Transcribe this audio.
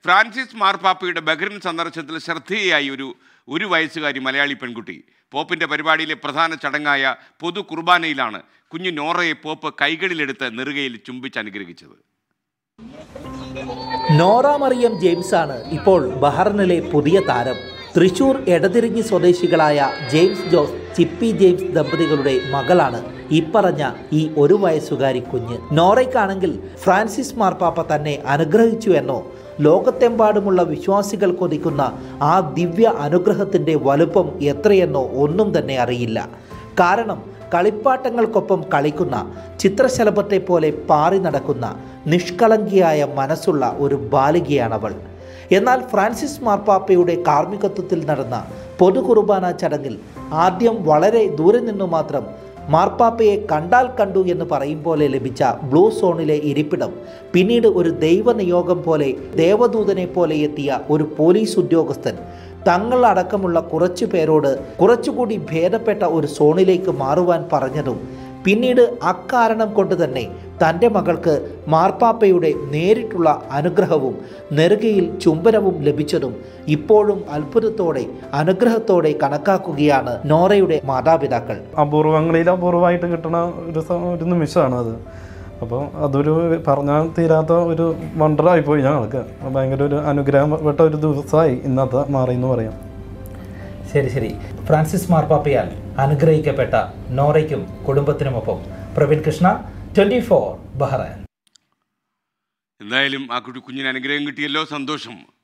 Francis മാർപ്പാപ്പയുടെ Bahrain സന്ദർശനത്തിൽ ശ്രദ്ധേയായി ഒരു ഒരു വയസ്സുകാരി മലയാളി പെൺകുട്ടി പോപ്പിൻ്റെ പരിപാടിയിലെ പ്രധാന ചടങ്ങായ പൊതു കുർബാനയിലാണ് കുഞ്ഞു നോറയെ പോപ്പ് കൈകളിലെടുത്ത് നെറുകയിൽ ചുംബിച്ച് അനുഗ്രഹിച്ചത് നോറ മറിയം ജെയിംസ് ആണ് ഇപ്പോൾ ബഹറിനിലെ പുതിയ താരം തൃശൂർ എടതിരിഞ്ഞി സ്വദേശികളായ ജെയിംസ് ജോസ് ചിപ്പി ജെയിംസ് ദമ്പതികളുടെ മകളാണ് ഇപ്പറഞ്ഞ ഈ ഒരു വയസ്സുകാരി കുഞ്ഞ് നോറയ്ക്കാണെങ്കിൽ ഫ്രാൻസിസ് മാർപ്പാപ്പ തന്നെ അനുഗ്രഹിച്ചു എന്നോ ലോകത്തെമ്പാടുമുള്ള വിശ്വാസികൾ കൊതിക്കുന്ന ആ ദിവ്യ അനുഗ്രഹത്തിൻ്റെ വലുപ്പം എത്രയെന്നോ ഒന്നും തന്നെ അറിയില്ല കാരണം കളിപ്പാട്ടങ്ങൾക്കൊപ്പം കളിക്കുന്ന ചിത്രശലഭത്തെ പോലെ പാറി നടക്കുന്ന നിഷ്കളങ്കിയായ മനസ്സുള്ള ഒരു ബാലികയാണവൾ എന്നാൽ ഫ്രാൻസിസ് മാർപ്പാപ്പയുടെ കാർമ്മികത്വത്തിൽ നടന്ന പൊതു കുർബാന ചടങ്ങിൽ ആദ്യം വളരെ ദൂരെ നിന്നു മാത്രം മാർപ്പാപ്പയെ കണ്ടാൽ കണ്ടു എന്ന് പറയും പോലെ ലഭിച്ച ബ്ലൂ സോണിലെ ഇരിപ്പിടം പിന്നീട് ഒരു ദൈവനിയോഗം പോലെ ദേവദൂതനെ പോലെ എത്തിയ ഒരു പോലീസ് ഉദ്യോഗസ്ഥൻ തങ്ങളടക്കമുള്ള കുറച്ചു പേരോട് കുറച്ചുകൂടി ഭേദപ്പെട്ട ഒരു സോണിലേക്ക് മാറുവാൻ പറഞ്ഞതും പിന്നീട് അക്കാരണം കൊണ്ട് തന്നെ തൻ്റെ മകൾക്ക് മാർപ്പാപ്പയുടെ നേരിട്ടുള്ള അനുഗ്രഹവും നെറുകയിൽ ചുംബനവും ലഭിച്ചതും ഇപ്പോഴും അത്ഭുതത്തോടെ അനുഗ്രഹത്തോടെ കണക്കാക്കുകയാണ് നോറയുടെ മാതാപിതാക്കൾ അപൂർവങ്ങളിൽ അപൂർവമായിട്ട് കിട്ടുന്ന ഒരു സ- ഒരു നിമിഷമാണ് അത് അപ്പോൾ അതൊരു പറഞ്ഞാൽ തീരാത്ത ഒരു വണ്ടറായിപ്പോയി ഞങ്ങൾക്ക് ഭയങ്കര ഒരു അനുഗ്രഹപ്പെട്ട ഒരു ദിവസമായി ഇന്നത്തെ മാറി എന്ന് പറയാം ശരി ശരി ഫ്രാൻസിസ് മാർപ്പാപ്പയാൽ അനുഗ്രഹിക്കപ്പെട്ട നോറയ്ക്കും കുടുംബത്തിനുമൊപ്പം Praveen Krishna twenty four Bahrain എന്തായാലും ആ കുട്ടി കുഞ്ഞിന് അനുഗ്രഹം കിട്ടിയല്ലോ സന്തോഷം